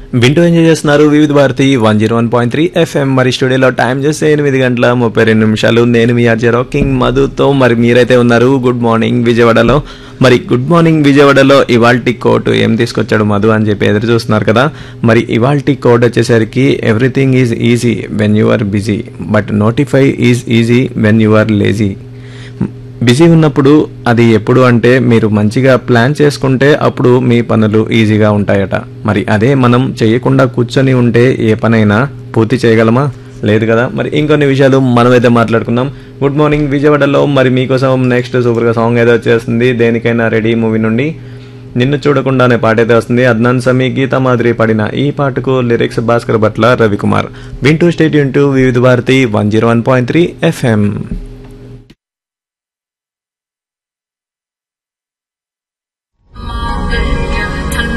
వింటూ ఎంజాయ్ చేస్తున్నారు Vividh Bharati one zero one point three FM మరి స్టూడియోలో టైం చేస్తే ఎనిమిది గంటల ముప్పై రెండు నిమిషాలు నేను మీ ఆర్జే రాకింగ్ మధుతో మరి మీరైతే ఉన్నారు గుడ్ మార్నింగ్ విజయవాడలో మరి గుడ్ మార్నింగ్ విజయవాడలో ఇవాల్టి కోట్ ఏం తీసుకొచ్చాడు మధు అని చెప్పి ఎదురు చూస్తున్నారు కదా మరి ఇవాల్టి కోడ్ వచ్చేసరికి everything is easy when you are busy but nothing is easy when you are lazy busy ఉన్నప్పుడు అది ఎప్పుడు అంటే మీరు మంచిగా ప్లాన్ చేసుకుంటే అప్పుడు మీ పనులు ఈజీగా ఉంటాయట మరి అదే మనం చేయకుండా కూర్చొని ఉంటే ఏ పనైనా పూర్తి చేయగలమా లేదు కదా మరి ఇంకొన్ని విషయాలు మనమైతే మాట్లాడుకుందాం గుడ్ మార్నింగ్ విజయవాడలో మరి మీకోసం నెక్స్ట్ సూపర్గా సాంగ్ ఏదో వచ్చేస్తుంది దేనికైనా రెడీ మూవీ నుండి నిన్ను చూడకుండా అనే పాట అయితే వస్తుంది అద్నాన్ సమీ గీతా మాదిరి పాడిన ఈ పాటకు లిరిక్స్ భాస్కర్ భట్ల రవికుమార్ వింటూ స్టేట్ టు Vividh Bharati one zero one point three FM